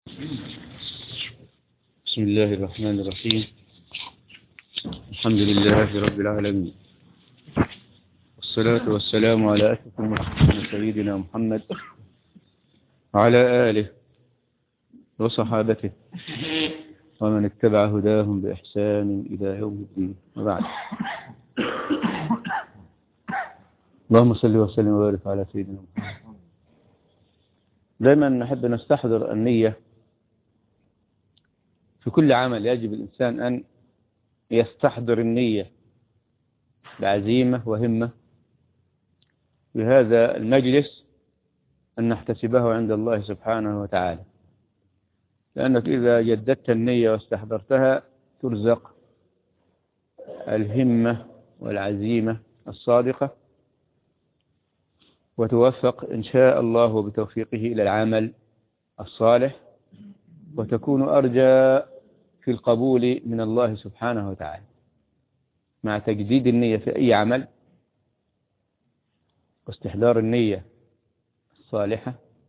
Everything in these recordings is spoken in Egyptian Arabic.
بسم الله الرحمن الرحيم الحمد لله رب العالمين والصلاة والسلام على أسف المرسلين سيدنا محمد وعلى آله وصحابته ومن اتبع هداهم بإحسان إلى يوم الدين وبعد اللهم صل وسلم وبارك على سيدنا محمد دائما نحب نستحضر النية في كل عمل يجب الإنسان أن يستحضر النية بعزيمة وهمة بهذا المجلس أن نحتسبه عند الله سبحانه وتعالى لأنك إذا جددت النية واستحضرتها ترزق الهمة والعزيمة الصادقة وتوفق إن شاء الله بتوفيقه إلى العمل الصالح وتكون أرجى في القبول من الله سبحانه وتعالى مع تجديد النية في أي عمل واستحضار النية الصالحة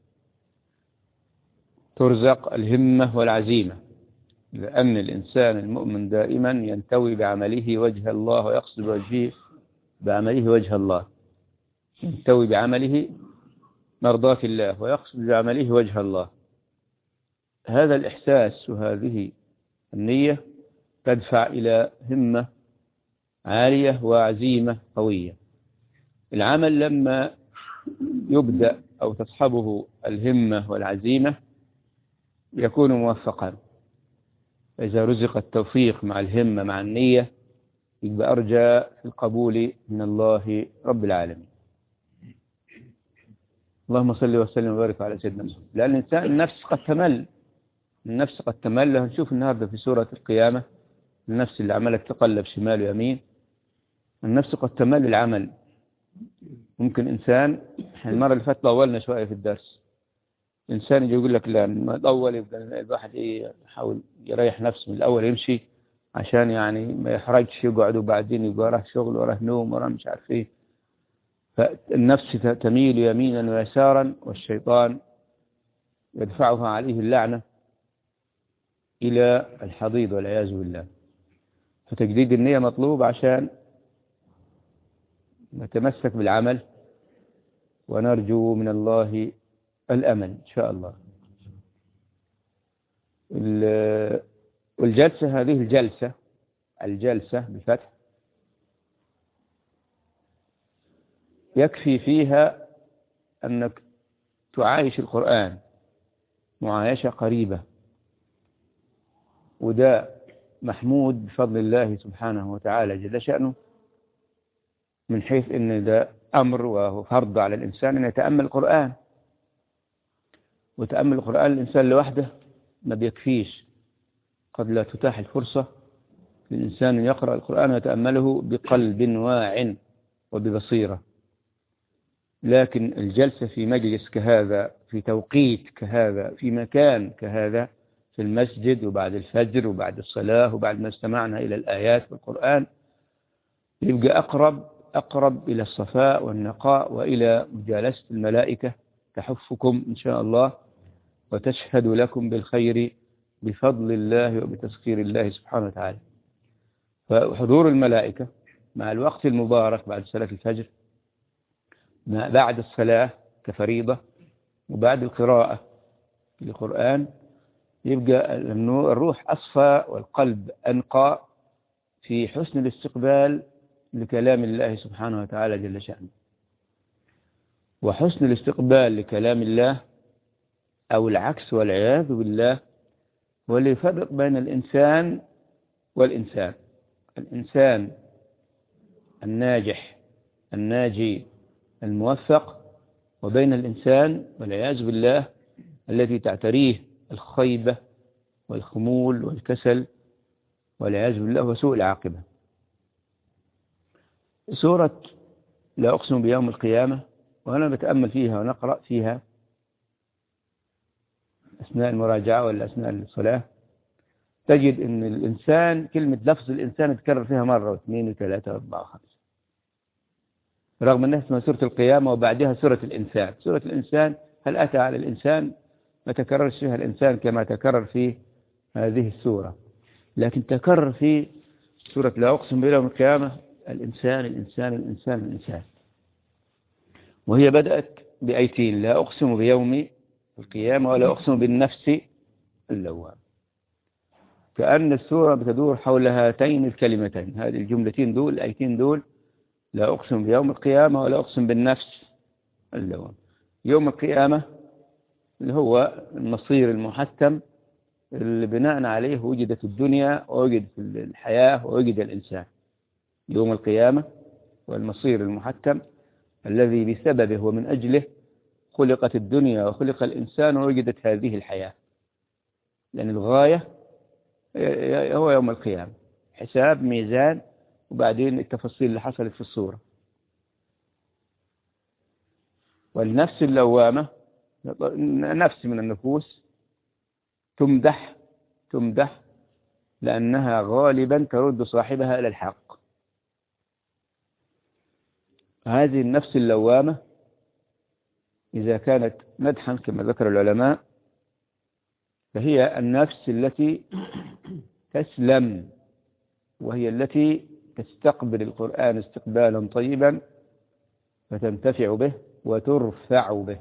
ترزق الهمة والعزيمة لأن الإنسان المؤمن دائما ينتوي بعمله وجه الله ويقصد وجهه بعمله وجه الله ينتوي بعمله مرضاة الله ويقصد بعمله وجه الله هذا الإحساس وهذه النية تدفع إلى همة عالية وعزيمة قوية العمل لما يبدأ أو تصحبه الهمة والعزيمة يكون موفقا فإذا رزق التوفيق مع الهمة مع النية يبقى أرجى في القبول من الله رب العالمين اللهم صل وسلم وبارك على سيدنا محمد لأن الإنسان النفس قد تمل النفس قد تمل هنشوف النهاردة في سورة القيامة النفس اللي عملت تقلب شمال ويمين النفس قد تمل العمل ممكن إنسان المرة اللي فاتت طولنا شوية في الدرس إنسان يجي يقول لك لا ما طول يبقى الواحد إيه يحاول يريح نفسه من الأول يمشي عشان يعني ما يحرجش يقعد وبعدين يبقى وراه شغل وراه نوم وراه مش عارف إيه فالنفس تميل يمينا ويسارا والشيطان يدفعها عليه اللعنة إلى الحضيض والعياذ بالله فتجديد النية مطلوب عشان نتمسك بالعمل ونرجو من الله الأمل إن شاء الله والجلسة هذه الجلسة الجلسة بفتح يكفي فيها أنك تعايش القرآن معايشة قريبة وده محمود بفضل الله سبحانه وتعالى جل شأنه من حيث أن ده أمر وهو فرض على الإنسان أن يتأمل القرآن وتأمل القرآن الإنسان لوحده ما بيكفيش قد لا تتاح الفرصة للإنسان أن يقرأ القرآن ويتأمله بقلب واع وببصيرة لكن الجلسة في مجلس كهذا في توقيت كهذا في مكان كهذا في المسجد وبعد الفجر وبعد الصلاة وبعد ما استمعنا إلى الآيات والقرآن يبقى أقرب أقرب إلى الصفاء والنقاء وإلى مجالسة الملائكة تحفكم إن شاء الله وتشهد لكم بالخير بفضل الله وبتسخير الله سبحانه وتعالى فحضور الملائكة مع الوقت المبارك بعد صلاة الفجر بعد الصلاة كفريضة وبعد القراءة للقرآن يبقى الروح أصفى والقلب أنقى في حسن الاستقبال لكلام الله سبحانه وتعالى جل شأنه وحسن الاستقبال لكلام الله أو العكس والعياذ بالله هو اللي يفرق بين الإنسان والإنسان الإنسان الناجح الناجي الموفق وبين الإنسان والعياذ بالله الذي تعتريه الخيبة والخمول والكسل والعياذ بالله وسوء العاقبة سورة لا أقسم بيوم القيامة وأنا بتأمل فيها ونقرأ فيها أثناء المراجعة ولا أثناء الصلاة تجد أن الإنسان كلمة لفظ الإنسان تكرر فيها مرة واثنين وثلاثة وأربعة وخمسة رغم أنها اسمها سورة القيامة وبعدها سورة الإنسان سورة الإنسان هل أتى على الإنسان ما تكررش فيها الإنسان كما تكرر في هذه السورة لكن تكرر في سورة لا أقسم بيوم القيامة الإنسان الإنسان الإنسان الإنسان وهي بدأت بأيتين لا أقسم بيوم القيامة ولا أقسم بالنفس اللوام كأن السورة بتدور حول هاتين الكلمتين هذه الجملتين دول الأيتين دول لا أقسم بيوم القيامة ولا أقسم بالنفس اللوام يوم القيامة اللي هو المصير المحتم اللي بناء عليه وجدت الدنيا ووجد الحياة ووجد الإنسان يوم القيامة والمصير المحتم الذي بسببه ومن أجله خلقت الدنيا وخلق الإنسان ووجدت هذه الحياة لأن الغاية هو يوم القيامة حساب ميزان وبعدين التفاصيل اللي حصلت في الصورة والنفس اللوامة نفس من النفوس تمدح تمدح لأنها غالبا ترد صاحبها إلى الحق هذه النفس اللوامة إذا كانت مدحا كما ذكر العلماء فهي النفس التي تسلم وهي التي تستقبل القرآن استقبالا طيبا فتنتفع به وترفع به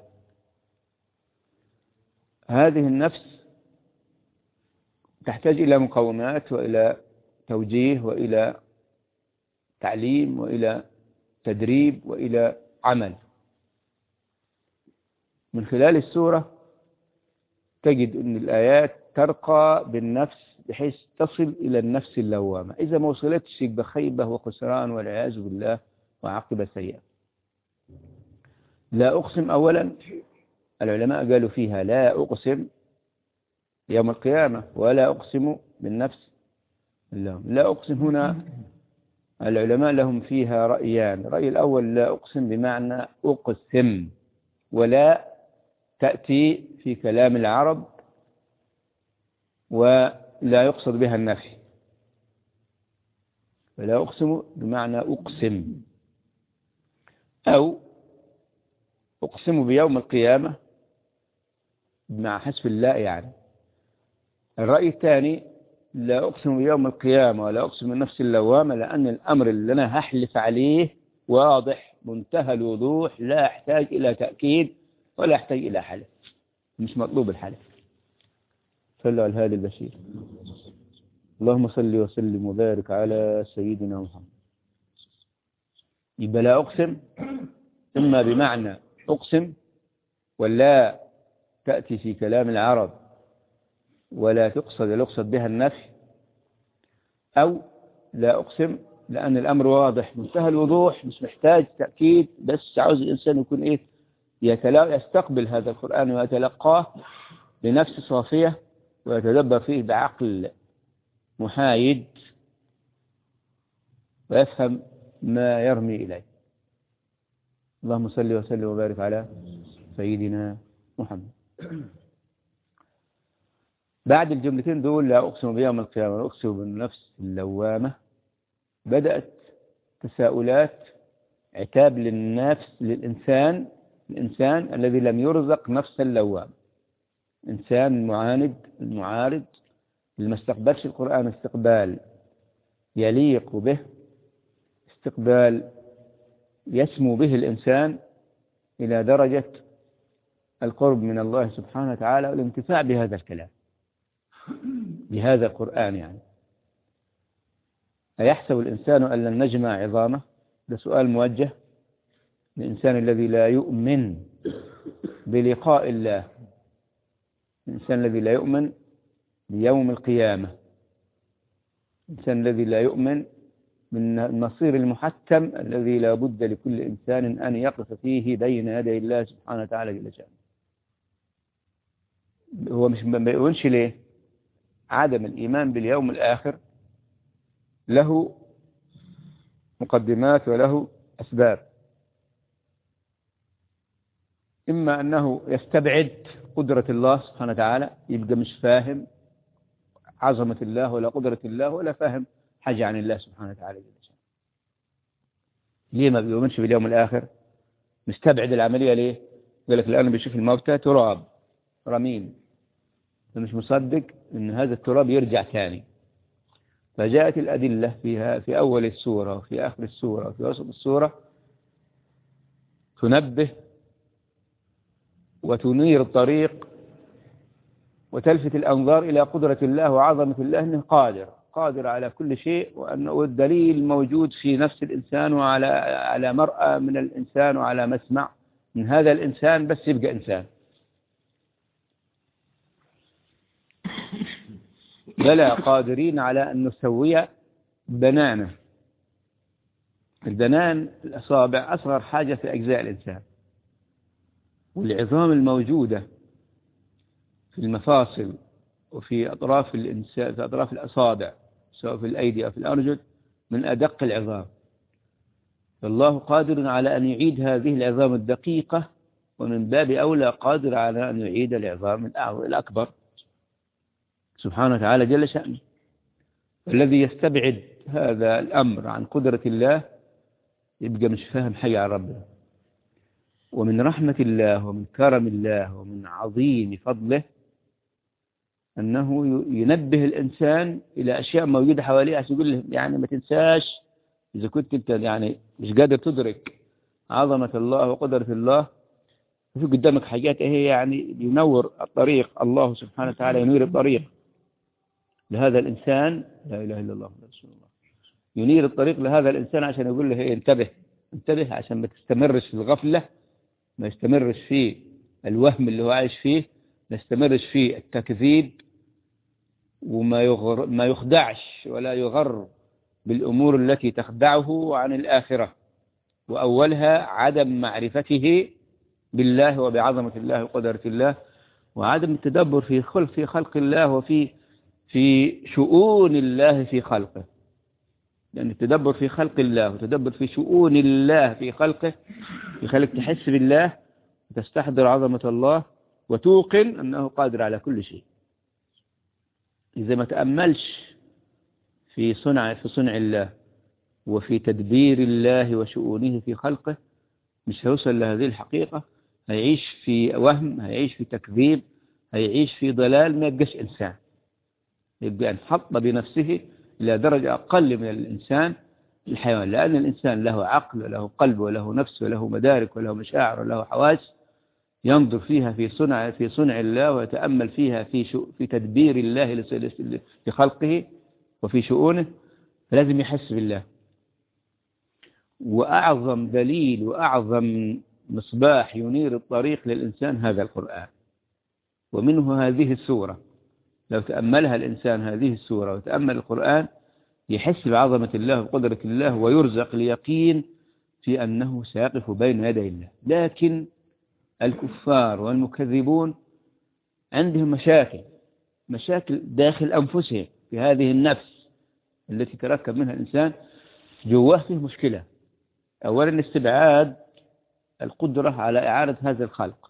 هذه النفس تحتاج إلى مقومات وإلى توجيه وإلى تعليم وإلى تدريب وإلى عمل من خلال السورة تجد أن الآيات ترقى بالنفس بحيث تصل إلى النفس اللوامة إذا ما وصلتش بخيبة وخسران والعياذ بالله وعقبة سيئة لا أقسم أولا العلماء قالوا فيها لا أقسم يوم القيامة ولا أقسم بالنفس اللهم لا أقسم هنا العلماء لهم فيها رأيان الرأي الأول لا أقسم بمعنى أقسم ولا تأتي في كلام العرب ولا يقصد بها النفي فلا أقسم بمعنى أقسم أو أقسم بيوم القيامة مع حسب الله يعني الرأي الثاني لا أقسم بيوم القيامة ولا أقسم بالنفس اللوامة لأن الأمر اللي أنا هحلف عليه واضح منتهى الوضوح لا يحتاج إلى تأكيد ولا يحتاج إلى حلف مش مطلوب الحلف صلوا على الهادي البشير اللهم صل وسلم وبارك على سيدنا محمد يبقى لا أقسم إما بمعنى أقسم ولا تأتي في كلام العرب ولا تقصد يقصد بها النفي أو لا أقسم لأن الأمر واضح منتهى الوضوح مش محتاج تأكيد بس عاوز الإنسان يكون إيه يستقبل هذا القرآن ويتلقاه بنفس صافية ويتدبر فيه بعقل محايد ويفهم ما يرمي إليه اللهم صل وسلم وبارك على سيدنا محمد بعد الجملتين دول لا أقسم بيوم القيامة وأقسم بالنفس اللوامة بدأت تساؤلات عتاب للنفس للإنسان الإنسان الذي لم يرزق نفسا لوام إنسان معاند المعارض اللي ما استقبلش القرآن استقبال يليق به استقبال يسمو به الإنسان إلى درجة القرب من الله سبحانه وتعالى والانتفاع بهذا الكلام بهذا القرآن يعني أيحسب الإنسان أن لن نجمع عظامه ده سؤال موجه الإنسان الذي لا يؤمن بلقاء الله الإنسان الذي لا يؤمن بيوم القيامة الإنسان الذي لا يؤمن من المصير المحتم الذي لا بد لكل إنسان أن يقف فيه بين يدي الله سبحانه وتعالى جل شأنه هو مش ما يقولش ليه عدم الإيمان باليوم الآخر له مقدمات وله أسباب إما أنه يستبعد قدرة الله سبحانه وتعالى يبقى مش فاهم عظمة الله ولا قدرة الله ولا فاهم حاجة عن الله سبحانه وتعالى جل شأنه ليه ما بيؤمنش باليوم الآخر مستبعد العملية ليه قال لك الآن بيشوف الموتى تراب رميم فمش مصدق ان هذا التراب يرجع ثاني فجاءت الأدلة فيها في أول السورة وفي آخر السورة وفي وسط السورة تنبه وتنير الطريق وتلفت الأنظار إلى قدرة الله وعظمة الله أنه قادر قادر على كل شيء وأنه الدليل موجود في نفس الإنسان وعلى على مرأة من الإنسان وعلى مسمع من هذا الإنسان بس يبقى إنسان بلى قادرين على أن نسوي بنانه البنان الأصابع أصغر حاجة في أجزاء الإنسان والعظام الموجودة في المفاصل وفي أطراف الإنسان في أطراف الأصابع سواء في الأيدي أو في الأرجل من أدق العظام فالله قادر على أن يعيد هذه العظام الدقيقة ومن باب أولى قادر على أن يعيد العظام الأكبر سبحانه وتعالى جل شأنه الذي يستبعد هذا الأمر عن قدرة الله يبقى مش فاهم حاجة عن ربنا ومن رحمة الله ومن كرم الله ومن عظيم فضله أنه ينبه الإنسان إلى أشياء موجودة حواليه عشان يقول له يعني ما تنساش إذا كنت أنت يعني مش قادر تدرك عظمة الله وقدرة الله في قدامك حاجات هي يعني ينور الطريق الله سبحانه وتعالى ينير الطريق لهذا الإنسان لا إله إلا الله رسول الله ينير الطريق لهذا الإنسان عشان يقول له انتبه انتبه عشان ما تستمرش في الغفلة ما يستمرش في الوهم اللي هو عايش فيه ما يستمرش في التكذيب وما يغر ما يخدعش ولا يغر بالأمور التي تخدعه عن الآخرة وأولها عدم معرفته بالله وبعظمة الله وقدرة الله وعدم التدبر في خلق في خلق الله وفي في شؤون الله في خلقه لأن التدبر في خلق الله وتدبر في شؤون الله في خلقه يخليك تحس بالله وتستحضر عظمة الله وتوقن أنه قادر على كل شيء إذا ما تأملش في صنع في صنع الله وفي تدبير الله وشؤونه في خلقه مش هيوصل لهذه الحقيقة هيعيش في وهم هيعيش في تكذيب هيعيش في ضلال ما يبقاش إنسان يبقى انحط بنفسه إلى درجة أقل من الإنسان الحيوان لأن الإنسان له عقل وله قلب وله نفس وله مدارك وله مشاعر وله حواس ينظر فيها في صنع في صنع الله ويتأمل فيها في شو في تدبير الله لخلقه وفي شؤونه فلازم يحس بالله وأعظم دليل وأعظم مصباح ينير الطريق للإنسان هذا القرآن ومنه هذه السورة لو تأملها الإنسان هذه السورة وتأمل القرآن يحس بعظمة الله وقدرة الله ويرزق اليقين في أنه سيقف بين يدي الله لكن الكفار والمكذبون عندهم مشاكل مشاكل داخل أنفسهم في هذه النفس التي تركب منها الإنسان جواه فيه مشكلة أولا استبعاد القدرة على إعادة هذا الخلق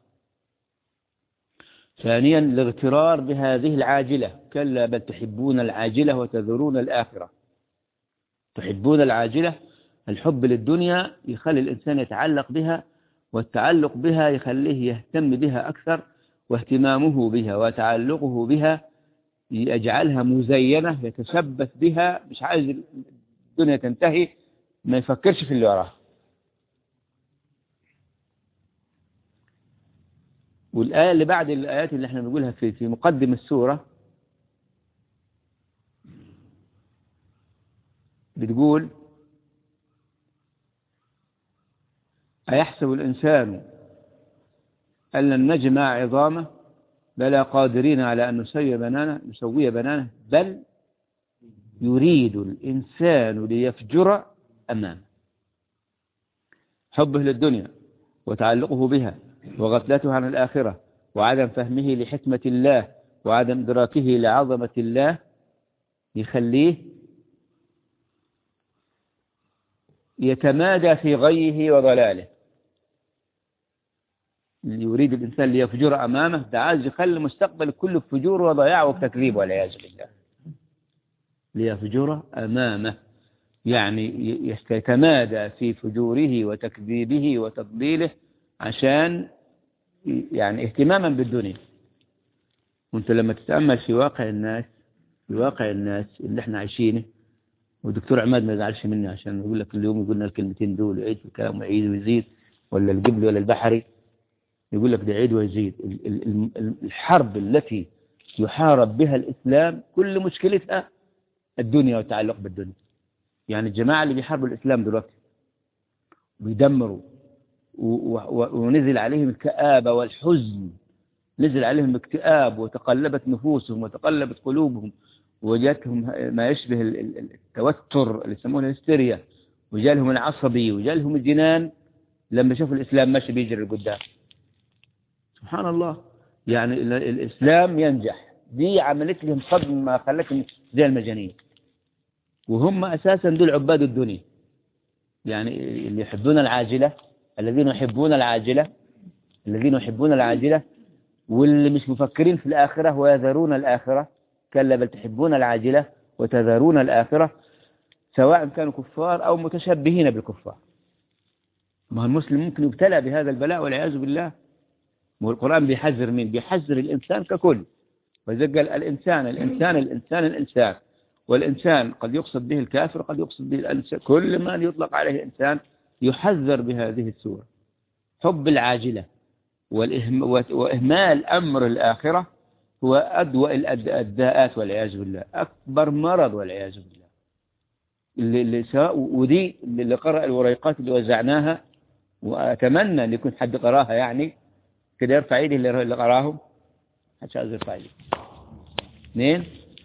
ثانيا الاغترار بهذه العاجلة كلا بل تحبون العاجلة وتذرون الآخرة تحبون العاجلة الحب للدنيا يخلي الإنسان يتعلق بها والتعلق بها يخليه يهتم بها أكثر واهتمامه بها وتعلقه بها يجعلها مزينة يتشبث بها مش عايز الدنيا تنتهي ما يفكرش في اللي وراها والآية اللي بعد الآيات اللي احنا بنقولها في في مقدم السورة بتقول أيحسب الإنسان أن لن نجمع عظامه بلا قادرين على أن نسوي بنانه نسوي بنانه بل يريد الإنسان ليفجر أمامه حبه للدنيا وتعلقه بها وغفلته عن الآخرة وعدم فهمه لحكمة الله وعدم إدراكه لعظمة الله يخليه يتمادى في غيه وضلاله اللي يريد الإنسان ليفجر أمامه ده عايز يخلي المستقبل كله فجور وضياع وتكذيب والعياذ بالله ليفجر أمامه يعني يتمادى في فجوره وتكذيبه وتضليله عشان يعني اهتماما بالدنيا وانت لما تتأمل في واقع الناس في واقع الناس اللي احنا عايشينه والدكتور عماد ما يزعلش مني عشان يقول لك اليوم يقول لنا الكلمتين دول ويعيد في الكلام ويعيد ويزيد ولا القبل ولا البحري يقول لك ده يعيد ويزيد ال- ال- ال- الحرب التي يحارب بها الإسلام كل مشكلتها الدنيا والتعلق بالدنيا يعني الجماعة اللي بيحاربوا الإسلام دلوقتي بيدمروا و- و- ونزل عليهم الكآبة والحزن نزل عليهم اكتئاب وتقلبت نفوسهم وتقلبت قلوبهم وجاتهم ما يشبه ال- ال- التوتر اللي يسمونه الهستيريا وجالهم العصبي وجالهم الجنان لما شافوا الإسلام ماشي بيجري لقدام سبحان الله يعني ال- الإسلام ينجح دي عملت لهم صدمة خلتهم زي المجانين وهم أساسا دول عباد الدنيا يعني اللي يحبون العاجلة الذين يحبون العاجلة الذين يحبون العاجلة واللي مش مفكرين في الآخرة ويذرون الآخرة كلا بل تحبون العاجلة وتذرون الآخرة سواء كانوا كفار أو متشبهين بالكفار ما هو المسلم ممكن يبتلى بهذا البلاء والعياذ بالله والقرآن بيحذر مين بيحذر الإنسان ككل وإذا قال الإنسان الإنسان الإنسان الإنسان والإنسان قد يقصد به الكافر قد يقصد به الإنسان كل من يطلق عليه إنسان يحذر بهذه السورة حب العاجلة والإهم وإهمال أمر الآخرة هو أدوى الأد- الداءات والعياذ بالله أكبر مرض والعياذ بالله اللي اللي سواء ودي اللي قرأ الوريقات اللي وزعناها وأتمنى أن يكون حد قراها يعني كده يرفع ايدي اللي اللي قراهم محدش عايز يرفع ايدي اثنين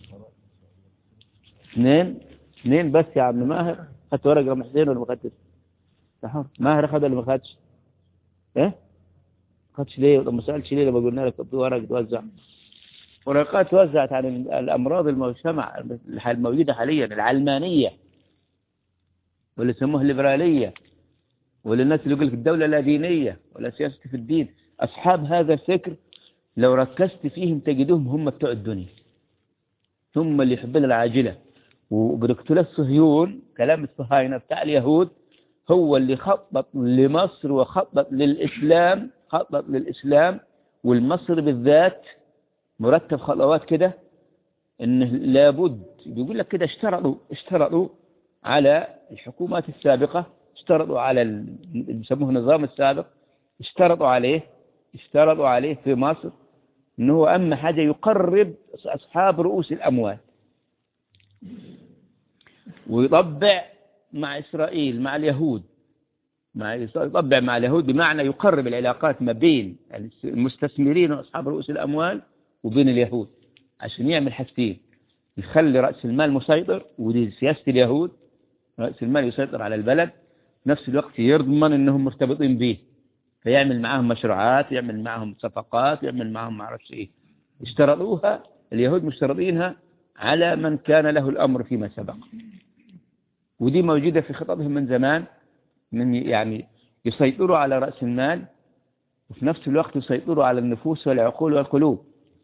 اثنين اثنين بس يا عم ماهر خدت ورقة ام حسين ولا ما خدتش؟ صح ماهر اخذ ولا ما خدش؟ ايه؟ ما خدش ليه؟ طب ما سالتش ليه لما قلنا لك في ورقة توزع؟ ورقات توزعت عن الامراض المجتمع الموجودة حاليا العلمانية واللي يسموها الليبرالية وللناس اللي يقول لك الدولة لا دينية ولا سياسة في الدين أصحاب هذا الفكر لو ركزت فيهم تجدهم هم بتوع الدنيا ثم اللي يحبون العاجلة وبدكتور الصهيون كلام الصهاينة بتاع اليهود هو اللي خطط لمصر وخطط للإسلام خطط للإسلام والمصر بالذات مرتب خطوات كده إنه لابد بيقول لك كده اشترطوا اشترطوا على الحكومات السابقة اشترطوا على ال- اللي بيسموه النظام السابق اشترطوا عليه اشترطوا عليه في مصر انه هو اهم حاجة يقرب اصحاب رؤوس الاموال ويطبع مع اسرائيل مع اليهود مع يطبع مع اليهود بمعنى يقرب العلاقات ما بين المستثمرين واصحاب رؤوس الاموال وبين اليهود عشان يعمل حاجتين يخلي راس المال مسيطر ودي سياسة اليهود رأس المال يسيطر على البلد نفس الوقت يضمن انهم مرتبطين به فيعمل معاهم مشروعات يعمل معاهم صفقات يعمل معاهم ما اعرفش ايه اشترطوها اليهود مشترطينها على من كان له الامر فيما سبق ودي موجودة في خططهم من زمان من يعني يسيطروا على رأس المال وفي نفس الوقت يسيطروا على النفوس والعقول والقلوب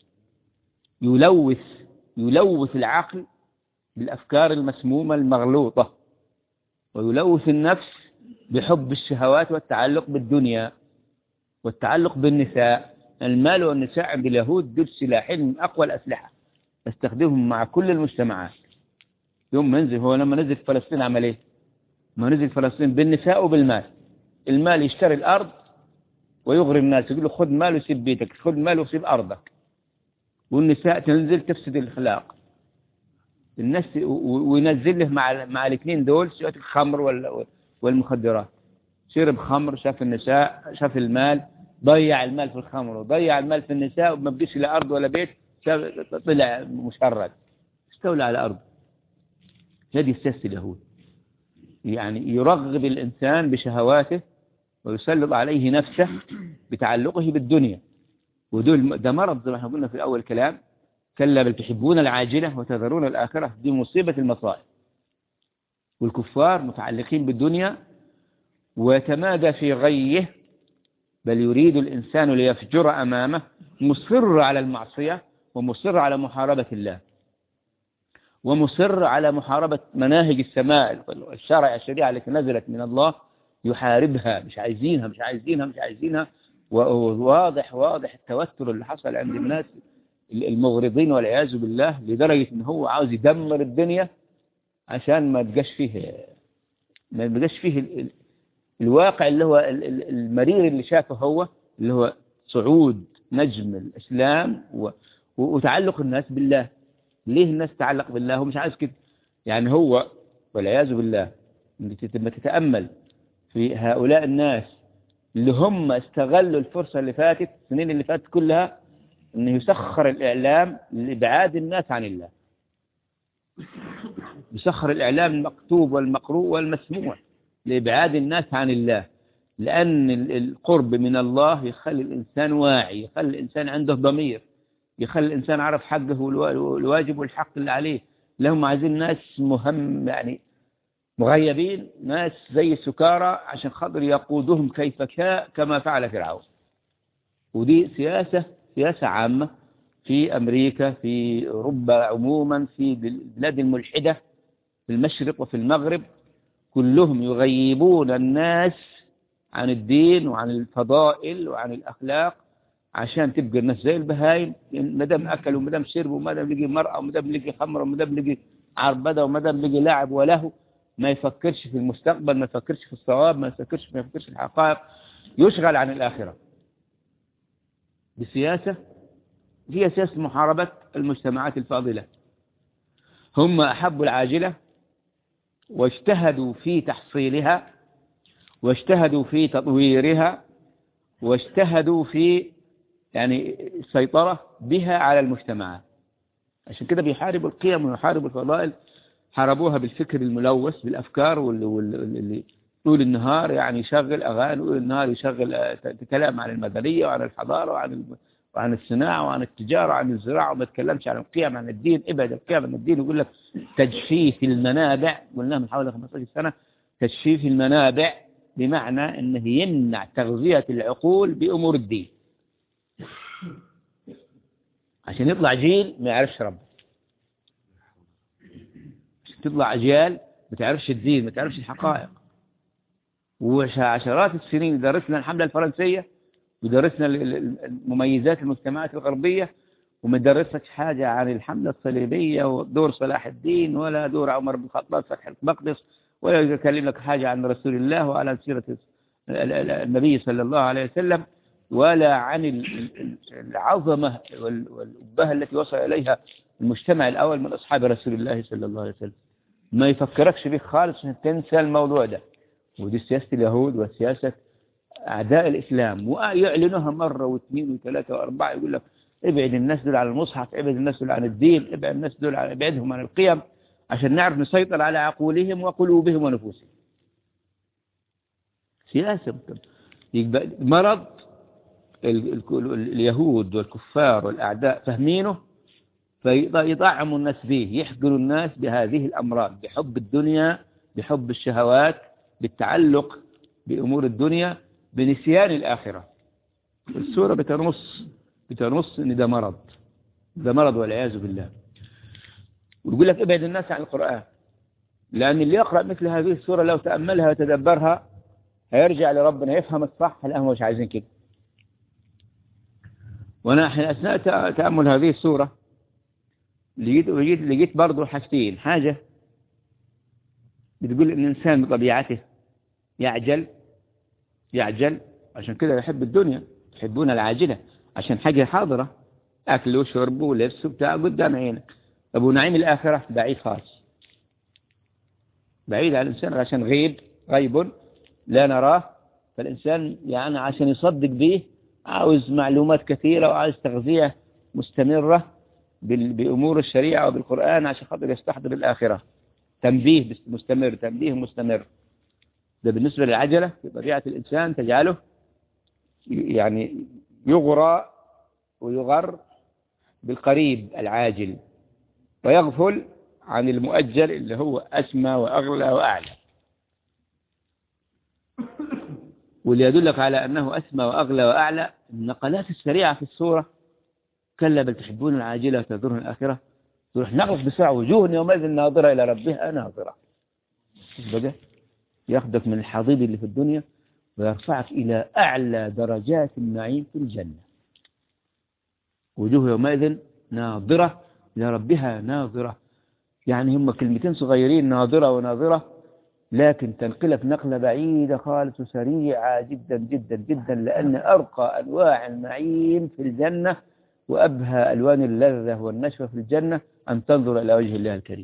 يلوث يلوث العقل بالأفكار المسمومة المغلوطة ويلوث النفس بحب الشهوات والتعلق بالدنيا والتعلق بالنساء المال والنساء عند اليهود دول سلاحين من أقوى الأسلحة يستخدمهم مع كل المجتمعات يوم ما نزل هو لما نزل في فلسطين عمل ايه؟ ما نزل فلسطين بالنساء وبالمال المال يشتري الأرض ويغري الناس يقول له خذ مال وسيب بيتك خذ مال وسيب أرضك والنساء تنزل تفسد الأخلاق الناس و- وينزل له مع مع الاثنين دول شوية الخمر وال- والمخدرات شرب خمر شاف النساء شاف المال ضيع المال في الخمر وضيع المال في النساء وما بقيش لا أرض ولا بيت شاف- طلع مشرد استولى على أرض هذه سياسة اليهود يعني يرغب الإنسان بشهواته ويسلط عليه نفسه بتعلقه بالدنيا ودول ده مرض زي ما احنا قلنا في أول كلام كلا بل تحبون العاجلة وتذرون الآخرة دي مصيبة المصائب والكفار متعلقين بالدنيا ويتمادى في غيه بل يريد الإنسان ليفجر أمامه مصر على المعصية ومصر على محاربة الله ومصر على محاربة مناهج السماء الشرع الشريعة التي نزلت من الله يحاربها مش عايزينها مش عايزينها مش عايزينها وواضح واضح التوتر اللي حصل عند الناس المغرضين والعياذ بالله لدرجة ان هو عاوز يدمر الدنيا عشان ما تبقاش فيه ما يبقاش فيه ال- ال- الواقع اللي هو ال- ال- المرير اللي شافه هو اللي هو صعود نجم الإسلام و- و- وتعلق الناس بالله ليه الناس تعلق بالله هو مش عايز كده يعني هو والعياذ بالله لما تتأمل في هؤلاء الناس اللي هم استغلوا الفرصة اللي فاتت السنين اللي فاتت كلها انه يسخر الإعلام لإبعاد الناس عن الله يسخر الإعلام المكتوب والمقروء والمسموع لإبعاد الناس عن الله لأن ال- القرب من الله يخلي الإنسان واعي يخلي الإنسان عنده ضمير يخلي الإنسان عارف حقه والوا- والواجب والحق اللي عليه لهم عايزين ناس مهم يعني مغيبين ناس زي السكارى عشان خاطر يقودهم كيف شاء كما فعل فرعون ودي سياسة سياسة عامة في أمريكا في أوروبا عموما في البلاد الملحدة في المشرق وفي المغرب كلهم يغيبون الناس عن الدين وعن الفضائل وعن الأخلاق عشان تبقى الناس زي البهايم ما دام أكلوا وما دام شربوا وما دام لقي مرأة وما دام لقي خمر وما دام لقي عربدة وما دام لقي لاعب وله ما يفكرش في المستقبل ما يفكرش في الصواب ما يفكرش ما يفكرش في الحقائق يشغل عن الآخرة بسياسة هي سياسة محاربة المجتمعات الفاضلة هم أحبوا العاجلة واجتهدوا في تحصيلها واجتهدوا في تطويرها واجتهدوا في يعني السيطرة بها على المجتمعات عشان كده بيحاربوا القيم ويحاربوا الفضائل حاربوها بالفكر الملوث بالأفكار واللي, واللي طول النهار يعني يشغل أغاني طول النهار يشغل آه، كلام عن المدنية وعن الحضارة وعن الم- وعن الصناعة وعن التجارة وعن الزراعة وما يتكلمش عن القيم عن الدين ابعد القيم عن الدين يقول لك تجفيف المنابع قلناها من حوالي 15 سنة تجفيف المنابع بمعنى انه يمنع تغذية العقول بأمور الدين عشان يطلع جيل ما يعرفش ربه عشان تطلع أجيال ما تعرفش الدين ما تعرفش الحقائق وعشرات السنين درسنا الحملة الفرنسية ودرسنا ال- ال- المميزات المجتمعات الغربية وما درستش حاجة عن الحملة الصليبية ودور صلاح الدين ولا دور عمر بن الخطاب فتح المقدس ولا يكلم لك حاجة عن رسول الله وعلى سيرة ال- ال- النبي صلى الله عليه وسلم ولا عن ال- ال- العظمة وال- والأبهة التي وصل إليها المجتمع الأول من أصحاب رسول الله صلى الله عليه وسلم ما يفكركش به خالص عشان تنسى الموضوع ده ودي سياسة اليهود وسياسة أعداء الإسلام ويعلنوها مرة واثنين وثلاثة وأربعة يقول لك ابعد الناس دول عن المصحف ابعد الناس دول عن الدين ابعد الناس دول عن ابعدهم عن القيم عشان نعرف نسيطر على عقولهم وقلوبهم ونفوسهم سياسة يبقى مرض ال- ال- اليهود والكفار والأعداء فاهمينه فيطعموا الناس به يحقنوا الناس بهذه الأمراض بحب الدنيا بحب الشهوات بالتعلق بأمور الدنيا بنسيان الآخرة السورة بتنص بتنص إن ده مرض ده مرض والعياذ بالله ويقول لك ابعد الناس عن القرآن لأن اللي يقرأ مثل هذه السورة لو تأملها وتدبرها هيرجع لربنا يفهم الصح لا هم مش عايزين كده وأنا حين أثناء تأ- تأمل هذه السورة لقيت لقيت لقيت برضه حاجتين حاجة بتقول إن الإنسان بطبيعته يعجل يعجل عشان كده يحب الدنيا يحبون العاجلة عشان حاجة حاضرة أكل وشرب ولبس وبتاع قدام عينك أبو نعيم الآخرة بعيد خالص بعيد عن الإنسان عشان غيب غيب لا نراه فالإنسان يعني عشان يصدق به عاوز معلومات كثيرة وعاوز تغذية مستمرة بال- بأمور الشريعة وبالقرآن عشان خاطر يستحضر الآخرة تنبيه بس- مستمر تنبيه مستمر ده بالنسبة للعجلة في طبيعة الإنسان تجعله يعني يغرى ويغر بالقريب العاجل ويغفل عن المؤجل اللي هو أسمى وأغلى وأعلى واللي يدلك على أنه أسمى وأغلى وأعلى النقلات السريعة في السورة كلا بل تحبون العاجلة وتذرون الآخرة تروح نقف بسرعة وجوه يومئذ ناظرة إلى ربها ناظرة شوف بقى ياخدك من الحضيض اللي في الدنيا ويرفعك إلى أعلى درجات النعيم في الجنة وجوه يومئذ ناظرة إلى ربها ناظرة يعني هم كلمتين صغيرين ناظرة وناظرة لكن تنقلك نقلة بعيدة خالص وسريعة جدا جدا جدا لأن أرقى أنواع النعيم في الجنة وأبهى ألوان اللذة والنشوة في الجنة أن تنظر إلى وجه الله الكريم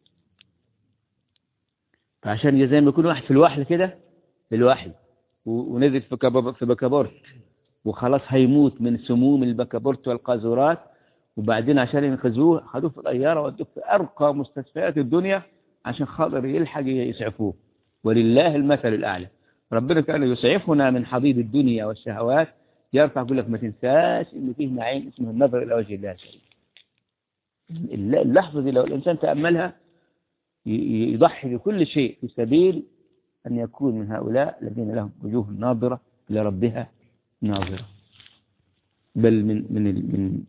فعشان زي ما يكون واحد في الوحل كده في الوحل ونزل في كباب- في بكابورت وخلاص هيموت من سموم البكابورت والقاذورات وبعدين عشان ينقذوه خدوه في الطيارة ودوه في أرقى مستشفيات الدنيا عشان خاطر يلحق يسعفوه ولله المثل الأعلى ربنا كان يسعفنا من حضيض الدنيا والشهوات يرفع يقول لك ما تنساش إن فيه نعيم اسمه النظر إلى وجه الله الكريم اللحظة دي لو الإنسان تأملها ي- يضحي بكل شيء في سبيل أن يكون من هؤلاء الذين لهم وجوه ناظرة إلى ربها ناظرة بل من من ال- من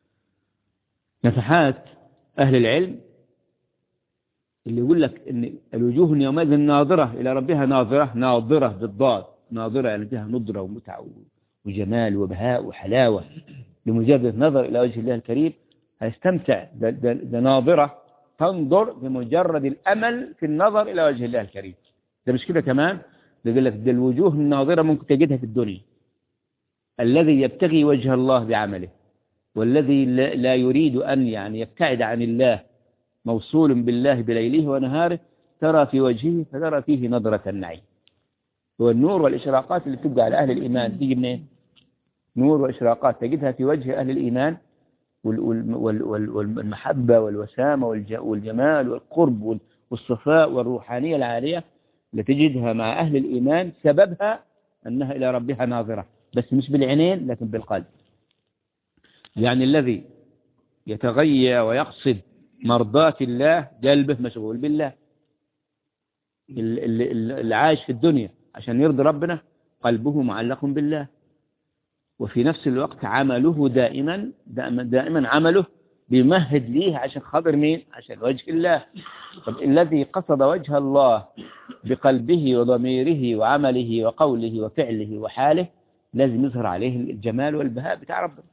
نفحات أهل العلم اللي يقول لك ان الوجوه يومئذ ناظرة إلى ربها ناظرة ناظرة بالضاد ناظرة يعني فيها نضرة ومتعة وجمال وبهاء وحلاوة لمجرد النظر إلى وجه الله الكريم هيستمتع ده, ده, ده ناظرة تنظر بمجرد الأمل في النظر إلى وجه الله الكريم ده مش كده كمان ده يقول لك ده الوجوه الناظرة ممكن تجدها في الدنيا الذي يبتغي وجه الله بعمله والذي لا لا يريد أن يعني يبتعد عن الله موصول بالله بليله ونهاره ترى في وجهه فترى فيه نظرة النعيم هو النور والإشراقات اللي بتبقى على أهل الإيمان تيجي منين نور وإشراقات تجدها في وجه أهل الإيمان وال- وال- وال- وال- والمحبة والوسامة والج- والجمال والقرب وال- والصفاء والروحانية العالية اللي تجدها مع أهل الإيمان سببها أنها إلى ربها ناظرة بس مش بالعينين لكن بالقلب يعني الذي يتغيى ويقصد مرضاة الله قلبه مشغول بالله ال- ال- ال- اللي عايش في الدنيا عشان يرضي ربنا قلبه معلق بالله وفي نفس الوقت عمله دائما دائما, دائما عمله بيمهد ليه عشان خاطر مين عشان وجه الله طب الذي قصد وجه الله بقلبه وضميره وعمله وقوله وفعله وحاله لازم يظهر عليه الجمال والبهاء بتاع ربنا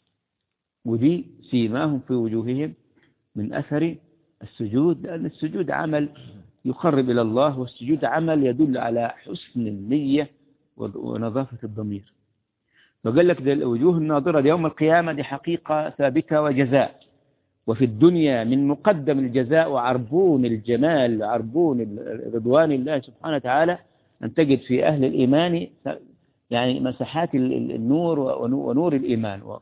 ودي سيماهم في وجوههم من أثر السجود لأن السجود عمل يقرب إلى الله والسجود عمل يدل على حسن النية ونظافة الضمير فقال لك ده الوجوه الناظرة دي يوم القيامة دي حقيقة ثابتة وجزاء وفي الدنيا من مقدم الجزاء وعربون الجمال عربون رضوان الله سبحانه وتعالى أن تجد في أهل الإيمان يعني مساحات ال- ال- النور ونو- ونور الإيمان و-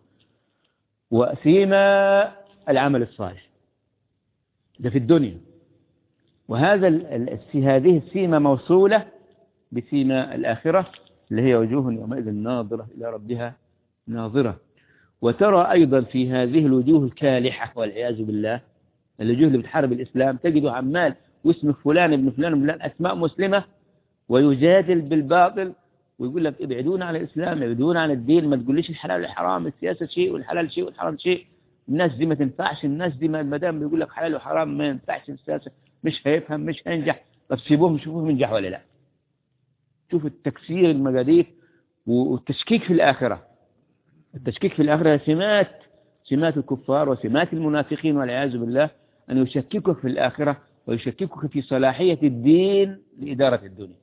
وسيما العمل الصالح ده في الدنيا وهذا ال- ال- الس- هذه السيمة موصولة بسيمة الآخرة اللي هي وجوه يومئذ ناظرة إلى ربها ناظرة وترى أيضا في هذه الوجوه الكالحة والعياذ بالله الوجوه اللي بتحارب الإسلام تجد عمال واسم فلان ابن فلان ابن فلان أسماء مسلمة ويجادل بالباطل ويقول لك ابعدونا عن الإسلام ابعدونا عن الدين ما تقوليش الحلال والحرام السياسة شيء والحلال شيء والحرام شيء الناس دي ما تنفعش الناس دي ما دام بيقول لك حلال وحرام ما ينفعش السياسة مش هيفهم مش هينجح طب سيبوهم شوفوهم ينجح ولا لا شوف التكسير المجاديف والتشكيك في الآخرة التشكيك في الآخرة سمات سمات الكفار وسمات المنافقين والعياذ بالله أن يشككك في الآخرة ويشككك في صلاحية الدين لإدارة الدنيا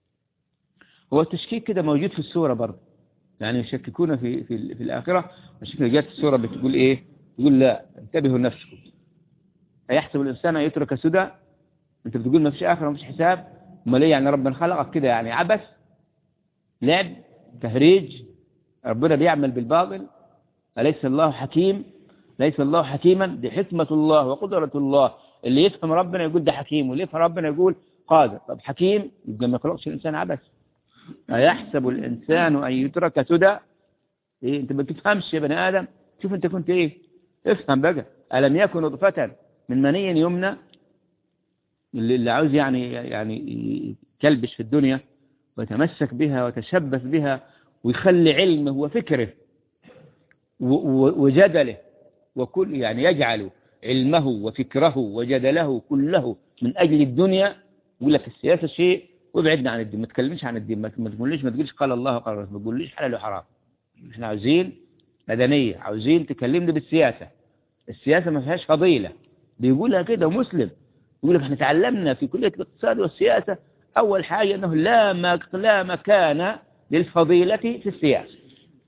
هو التشكيك كده موجود في السورة برضه يعني يشككون في في, في الآخرة عشان كده جت السورة بتقول إيه تقول لا انتبهوا لنفسكم أيحسب الإنسان أن يترك سدى أنت بتقول ما فيش آخرة ما فيش حساب امال ايه يعني ربنا خلقك كده يعني عبث لعب تهريج ربنا بيعمل بالباطل أليس الله حكيم ليس الله حكيما دي حكمة الله وقدرة الله اللي يفهم ربنا يقول ده حكيم واللي يفهم ربنا يقول قادر طب حكيم يبقى ما يخلقش الإنسان عبث أيحسب الإنسان أن يترك سدى إيه أنت ما بتفهمش يا بني آدم شوف أنت كنت إيه افهم بقى ألم يكن نطفة من مني يمنى اللي اللي عاوز يعني يعني يكلبش في الدنيا ويتمسك بها ويتشبث بها ويخلي علمه وفكره و- و- وجدله وكل يعني يجعل علمه وفكره وجدله كله من أجل الدنيا يقول لك السياسة شيء وابعدنا عن الدين ما تكلمش عن الدين ما ما تقوليش ما تقوليش قال الله وقال الرسول ما تقوليش حلال وحرام احنا عاوزين مدنية عاوزين تكلمني بالسياسة السياسة ما فيهاش فضيلة بيقولها كده مسلم يقول لك احنا تعلمنا في كلية الاقتصاد والسياسة أول حاجة أنه لا مك- لا مكان للفضيلة في السياسة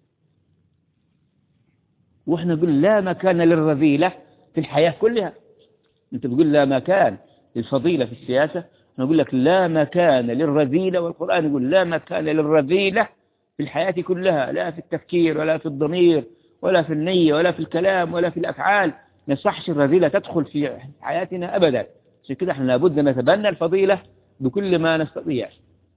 واحنا نقول لا مكان للرذيلة في الحياة كلها انت بتقول لا مكان للفضيلة في السياسة احنا نقول لك لا مكان للرذيلة والقرآن يقول لا مكان للرذيلة في الحياة كلها لا في التفكير ولا في الضمير ولا في النية ولا في الكلام ولا في الأفعال ما يصحش الرذيلة تدخل في حياتنا أبدا عشان كده احنا لابد أن نتبنى الفضيلة بكل ما نستطيع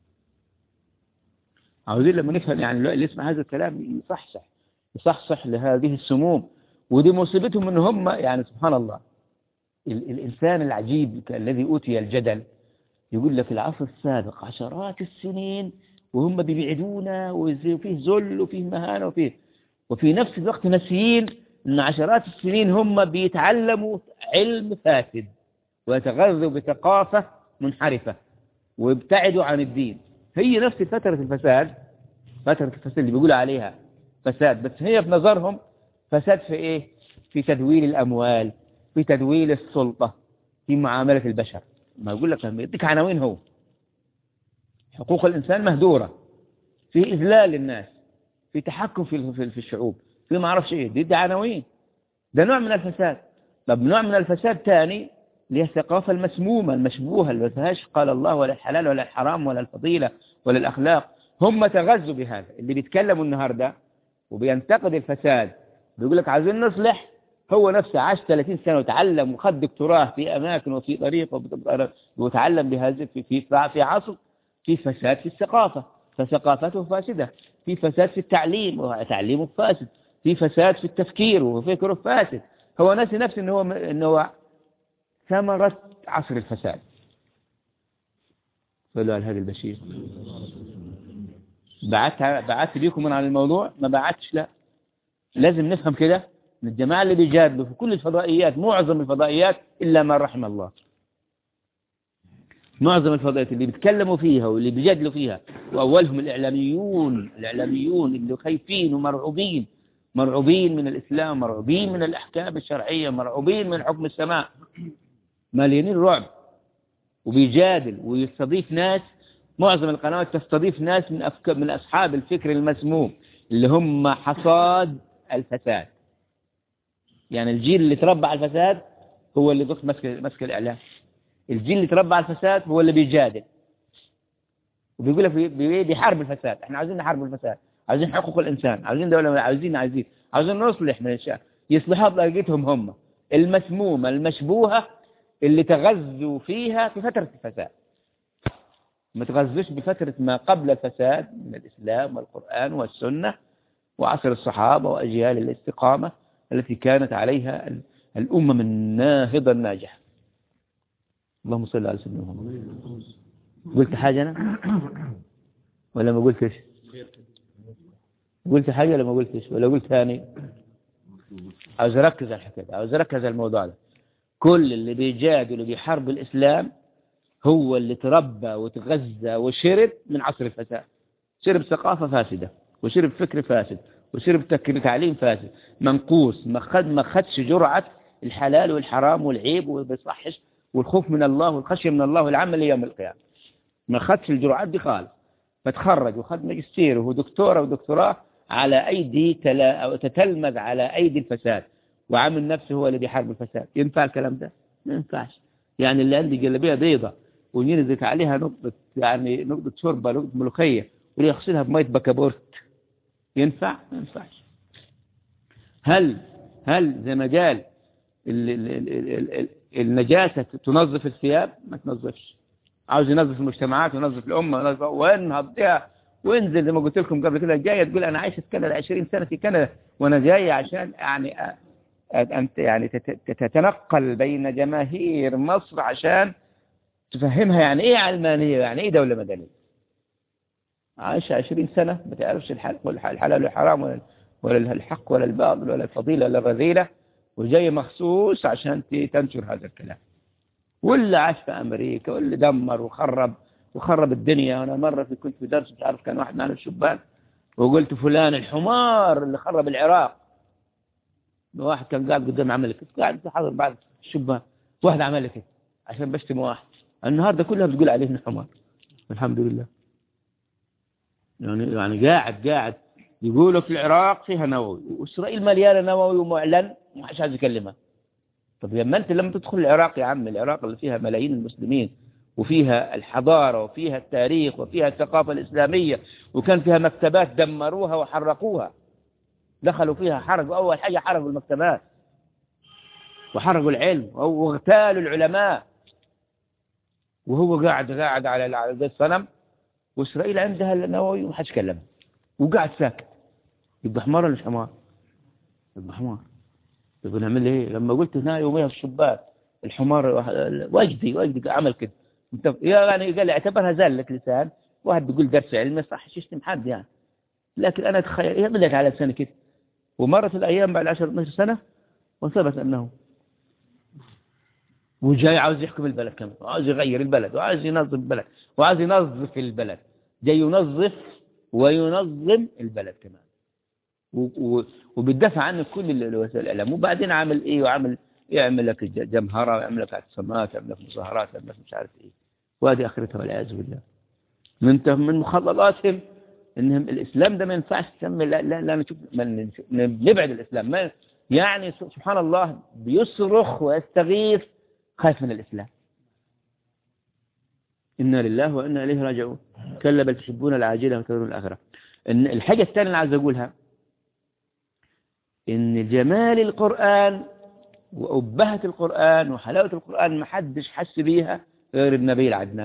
عاوزين لما نفهم يعني اللي يسمع هذا الكلام يصحصح يصحصح لهذه السموم ودي مصيبتهم ان هم يعني سبحان الله ال الإنسان العجيب الذي أوتي الجدل يقول لك العصر السابق عشرات السنين وهم بيبعدونا وفيه ذل وفيه مهانة وفيه وفي نفس الوقت ناسيين ان عشرات السنين هم بيتعلموا علم فاسد ويتغذوا بثقافة منحرفة ويبتعدوا عن الدين هي نفس فترة الفساد فترة الفساد اللي بيقولوا عليها فساد بس هي في نظرهم فساد في ايه في تدويل الأموال في تدويل السلطة في معاملة البشر ما يقول لك يديك عناوين هو حقوق الإنسان مهدورة في إذلال للناس في تحكم في في, في الشعوب في ما أعرفش إيه دي, دي عناوين ده نوع من الفساد طب نوع من الفساد ثاني اللي هي الثقافة المسمومة المشبوهة اللي ما فيهاش قال الله ولا الحلال ولا الحرام ولا الفضيلة ولا الأخلاق هم تغذوا بهذا اللي بيتكلموا النهاردة وبينتقد الفساد بيقول لك عايزين نصلح هو نفسه عاش 30 سنة وتعلم وخد دكتوراه في أماكن وفي طريقة وتعلم بهذا في في في عصر في فساد في الثقافة فثقافته فاسدة في فساد في التعليم وتعليمه فاسد في فساد في التفكير وفكره فاسد هو ناسي نفسه انه هو انه هو ثمرة عصر الفساد صلوا على هذا البشير بعدت بعدت بيكم من عن الموضوع ما بعدتش لا لازم نفهم كده ان الجماعة اللي بيجادلوا في كل الفضائيات معظم الفضائيات إلا ما رحم الله معظم الفضائيات اللي بيتكلموا فيها واللي بيجادلوا فيها وأولهم الإعلاميون الإعلاميون اللي خايفين ومرعوبين مرعوبين من الإسلام مرعوبين من الأحكام الشرعية مرعوبين من حكم السماء مليانين رعب وبيجادل ويستضيف ناس معظم القنوات تستضيف ناس من أفكار من أصحاب الفكر المسموم اللي هم حصاد الفساد يعني الجيل اللي تربى على الفساد هو اللي بص مسك مسك الإعلام الجيل اللي تربى على الفساد هو اللي بيجادل وبيقول لك بي- بيحارب الفساد احنا عايزين نحارب الفساد عايزين حقوق الإنسان عايزين دولة عايزين عايزين عايزين نصلح من الشعب يصلحها بطريقتهم هم المسمومة المشبوهة اللي تغذوا فيها في فترة الفساد ما تغذوش بفترة ما قبل الفساد من الإسلام والقرآن والسنة وعصر الصحابة وأجيال الاستقامة التي كانت عليها ال- الأمم الناهضة الناجحة اللهم صل على سيدنا محمد قلت حاجة أنا ولا ما قلتش قلت حاجة ولا ما قلتش ولا قلت ثاني عاوز أركز على الحكاية دي، عاوز أركز على الموضوع ده كل اللي بيجادل اللي بيحارب الإسلام هو اللي تربى وتغذى وشرب من عصر الفساد شرب ثقافة فاسدة وشرب فكر فاسد وشرب تك- تعليم فاسد منقوص ما خد ما خدش جرعة الحلال والحرام والعيب وبيصحش والخوف من الله والخشية من الله والعمل يوم القيامة ما خدش الجرعات دي خالص فتخرج وخد ماجستير وهو دكتورة ودكتوراه على أيدي تلا أو تتلمذ على أيدي الفساد وعامل نفسه هو اللي بيحارب الفساد ينفع الكلام ده؟ ما ينفعش يعني اللي عندي جلابية بيضة وننزل عليها نقطة يعني نقطة شوربة نقطة ملوخية ويغسلها بمية بكابورت ينفع؟ ما ينفعش هل هل زي ما قال ال- ال- ال- ال- ال- النجاسة تنظف الثياب ما تنظفش عاوز ينظف المجتمعات وينظف الأمة وينظف وينهض بها وينزل زي ما قلت لكم قبل كده جاية تقول أنا عايشة في كندا 20 سنة في كندا وأنا جاية عشان يعني أ- أنت يعني تت- تتنقل بين جماهير مصر عشان تفهمها يعني إيه علمانية يعني إيه دولة مدنية عايشة 20 سنة ما تعرفش الحل ولا الحلال والحرام ولا ولا الحق ولا الباطل ولا الفضيلة ولا الرذيلة وجاي مخصوص عشان ت- تنشر هذا الكلام واللي عاش في أمريكا واللي دمر وخرب وخرب الدنيا أنا مرة في كنت في درس مش عارف كان واحد معنا الشبان وقلت فلان الحمار اللي خرب العراق واحد كان قاعد قدام عمل كده قاعد حاضر بعد الشبهة واحد عمل كده عشان بشتم واحد النهارده كلها بتقول عليه انه حمار الحمد لله يعني يعني قاعد قاعد يقولوا في العراق فيها نووي واسرائيل مليانه نووي ومعلن وما حدش عايز يكلمها طب لما انت لما تدخل العراق يا عم العراق اللي فيها ملايين المسلمين وفيها الحضارة وفيها التاريخ وفيها الثقافة الإسلامية وكان فيها مكتبات دمروها وحرقوها دخلوا فيها حرقوا أول حاجة حرقوا المكتبات وحرقوا العلم واغتالوا العلماء وهو قاعد قاعد على على ذا الصنم وإسرائيل عندها النووي وما حدش كلمه وقاعد ساكت يبقى حمار ولا مش حمار؟ يبقى حمار يبقى نعمل ايه؟ لما قلت هنا يوميها في الشباك الحمار وجدي وجدي عمل كده انت يعني قال لي اعتبرها زلة لسان واحد بيقول درس علم ما صح يشتم حد يعني لكن انا اتخيل هي بدات على سنه كده ومرت الايام بعد 10 12 سنه وثبت انه وجاي عاوز يحكم البلد كمان وعاوز يغير البلد وعاوز ينظم البلد وعاوز ينظف البلد جاي ينظف وينظم البلد كمان وبتدافع عنه كل وسائل الاعلام وبعدين عامل ايه وعامل يعمل لك جمهرة ويعمل لك اعتصامات ويعمل لك مظاهرات ويعمل لك مش عارف ايه وهذه اخرتها والعياذ بالله من من مخططاتهم انهم الاسلام ده ما ينفعش تسمي لا لا, لا نشوف نبعد الاسلام ما يعني سبحان الله بيصرخ ويستغيث خايف من الاسلام إنا لله وإنا إليه راجعون كلا بل تحبون العاجلة وتذرون الآخرة إن الحاجة الثانية اللي عايز أقولها إن جمال القرآن وأبهة القرآن وحلاوة القرآن ما حدش حس بيها غير النبي العدنان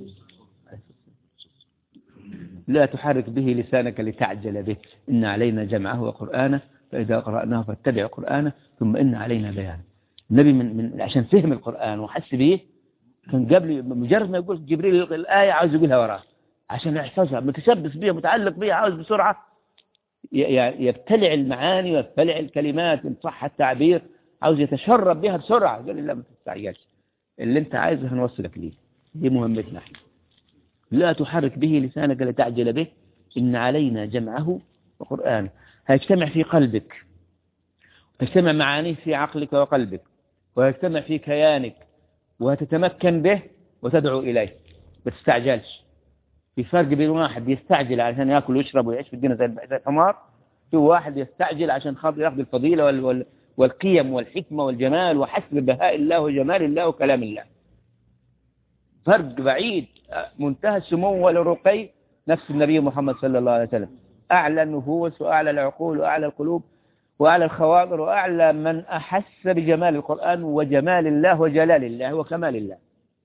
لا تحرك به لسانك لتعجل به إن علينا جمعه وقرآنه فإذا قرأناه فاتبع قرآنه ثم إن علينا بيانه النبي من, من عشان فهم القرآن وحس به كان قبل مجرد ما يقول جبريل الآية عاوز يقولها وراه عشان يحفظها متشبث بها متعلق بها عاوز بسرعة يبتلع المعاني ويبتلع الكلمات إن صح التعبير عاوز يتشرب بها بسرعة قال لي لا ما تستعجلش اللي انت عايزه هنوصلك ليه دي مهمتنا احنا لا تحرك به لسانك لتعجل به إن علينا جمعه وقرآنه هيجتمع في قلبك ويجتمع معانيه في عقلك وقلبك ويجتمع في كيانك وتتمكن به وتدعو إليه ما تستعجلش في فرق بين واحد يستعجل عشان ياكل ويشرب ويعيش في الدنيا زي الحمار في واحد يستعجل عشان خاطر ياخذ الفضيلة وال وال والقيم والحكمة والجمال وحسب بهاء الله وجمال الله وكلام الله فرق بعيد منتهى السمو والرقي نفس النبي محمد صلى الله عليه وسلم أعلى النفوس وأعلى العقول وأعلى القلوب وأعلى الخواطر وأعلى من أحس بجمال القرآن وجمال الله وجلال الله وكمال الله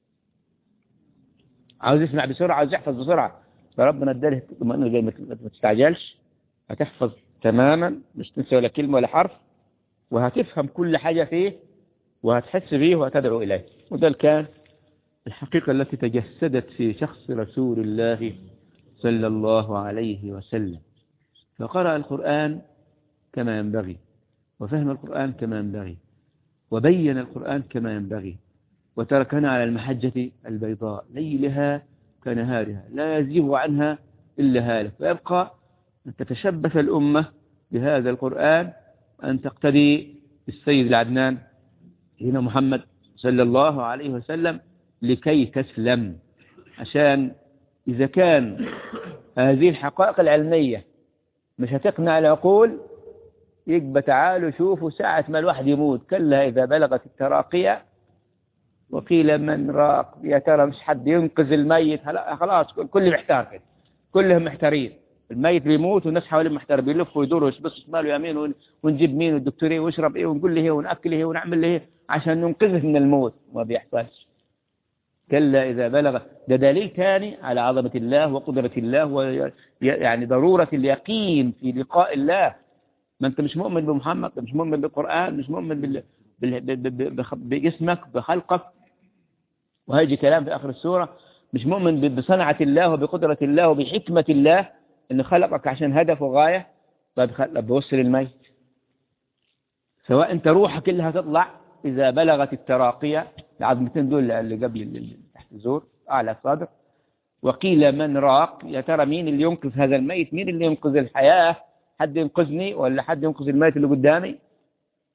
عاوز يسمع بسرعة عاوز يحفظ بسرعة فربنا اداله ما تستعجلش هتحفظ تماما مش تنسى ولا كلمة ولا حرف وهتفهم كل حاجة فيه وهتحس به وهتدعو إليه وده كان الحقيقة التي تجسدت في شخص رسول الله صلى الله عليه وسلم فقرأ القرآن كما ينبغي وفهم القرآن كما ينبغي وبين القرآن كما ينبغي وتركنا على المحجة البيضاء ليلها كنهارها لا يزيغ عنها إلا هالك ويبقى أن تتشبث الأمة بهذا القرآن أن تقتدي بالسيد العدنان هنا محمد صلى الله عليه وسلم لكي تسلم عشان إذا كان هذه الحقائق العلمية مش هتقنع العقول يبقى تعالوا شوفوا ساعة ما الواحد يموت كلا إذا بلغت التراقية وقيل من راق يا ترى مش حد ينقذ الميت خلاص كل محتار كده كلهم محتارين الميت بيموت والناس حواليه محتار بيلفوا ويدوروا يبصوا شمال ويمين ونجيب مين والدكتور ايه ويشرب ايه ونقول له ايه وناكل ايه ونعمل ايه عشان ننقذه من الموت ما بيحصلش كلا إذا بلغ ده دليل ثاني على عظمة الله وقدرة الله ويعني ضرورة اليقين في لقاء الله ما أنت مش مؤمن بمحمد مش مؤمن بالقرآن مش مؤمن بال... بال... باسمك بخلقك وهيجي كلام في آخر السورة مش مؤمن بصنعة الله وبقدرة الله وبحكمة الله إن خلقك عشان هدف وغاية طيب بوصل الميت سواء أنت روحك اللي هتطلع إذا بلغت التراقية العظمتين دول اللي قبل تحت الزور أعلى الصدر وقيل من راق يا ترى مين اللي ينقذ هذا الميت مين اللي ينقذ الحياة حد ينقذني ولا حد ينقذ الميت اللي قدامي